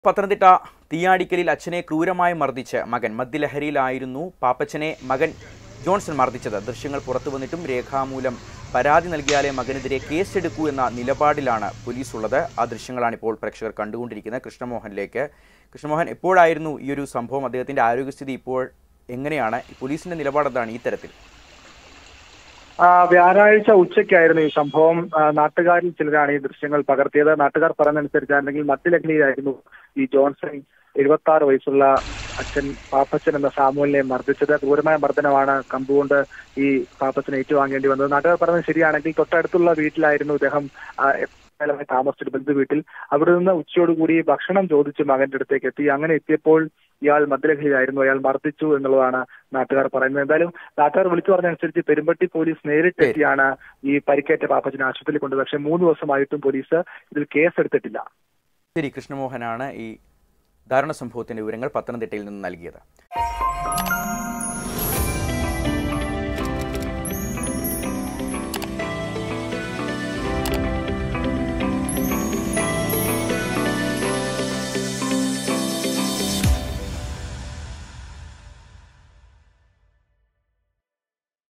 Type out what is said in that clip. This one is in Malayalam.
പത്തനംതിട്ട തീയാടിക്കലിൽ അച്ഛനെ ക്രൂരമായി മർദ്ദിച്ച് മകൻ മദ്യലഹരിയിലായിരുന്നു പാപ്പച്ചനെ മകൻ ജോൺസൺ മർദ്ദിച്ചത് ദൃശ്യങ്ങൾ പുറത്തു വന്നിട്ടും രേഖാമൂലം പരാതി നൽകിയാലേ മകനെതിരെ കേസെടുക്കൂ എന്ന നിലപാടിലാണ് പോലീസ് ഉള്ളത് ആ ദൃശ്യങ്ങളാണ് ഇപ്പോൾ പ്രേക്ഷകർ കണ്ടുകൊണ്ടിരിക്കുന്നത് കൃഷ്ണമോഹനിലേക്ക് കൃഷ്ണമോഹൻ എപ്പോഴായിരുന്നു ഈ ഒരു സംഭവം അദ്ദേഹത്തിന്റെ ആരോഗ്യസ്ഥിതി ഇപ്പോൾ എങ്ങനെയാണ് പോലീസിന്റെ നിലപാട് എന്താണ് ഈ തരത്തിൽ ആ, വ്യാഴാഴ്ച ഉച്ചയ്ക്കായിരുന്നു ഈ സംഭവം ആ, നാട്ടുകാരിൽ ചിലരാണ് ഈ ദൃശ്യങ്ങൾ പകർത്തിയത് നാട്ടുകാർ പറയുന്നതനുസരിച്ചാണെങ്കിൽ മദ്യലഹരിയിലായിരുന്നു ഈ ജോൺസൺ എഴുപത്തി ആറ് വയസ്സുള്ള അച്ഛൻ പാപ്പച്ചൻ എന്ന സാമുവലിനെ മർദ്ദിച്ചത് ക്രൂരമായ മർദ്ദനമാണ് കമ്പുകൊണ്ട് ഈ പാപ്പച്ചനെ ഏറ്റുവാങ്ങേണ്ടി വന്നത് നാട്ടുകാർ പറഞ്ഞത് ശരിയാണെങ്കിൽ തൊട്ടടുത്തുള്ള വീട്ടിലായിരുന്നു ഇദ്ദേഹം ആ, കാലമായി താമസിച്ചൊരു ബന്ധു വീട്ടിൽ അവിടെ നിന്ന് ഉച്ചയോടുകൂടി ഭക്ഷണം ചോദിച്ച് മകന്റെ അടുത്തേക്ക് എത്തി അങ്ങനെ എത്തിയപ്പോൾ ഇയാൾ മദ്യലഹരിയിലായിരുന്നു അയാൾ മർദ്ദിച്ചു എന്നുള്ളതാണ് നാട്ടുകാർ പറയുന്നത് എന്തായാലും നാട്ടുകാർ വിളിച്ചു പറഞ്ഞനുസരിച്ച് പെരുമ്പട്ടി പോലീസ് നേരിട്ടെത്തിയാണ് ഈ പരിക്കേറ്റ പാപ്പച്ചനെ ആശുപത്രിയിൽ കൊണ്ടത് പക്ഷേ മൂന്ന് ദിവസമായിട്ടും പോലീസ് ഇതിൽ കേസെടുത്തിട്ടില്ല ശരി കൃഷ്ണമോഹനാണ് ഈ ദാരുണ സംഭവത്തിന്റെ വിവരങ്ങൾ പത്തനംതിട്ടയിൽ നിന്ന് നൽകിയത്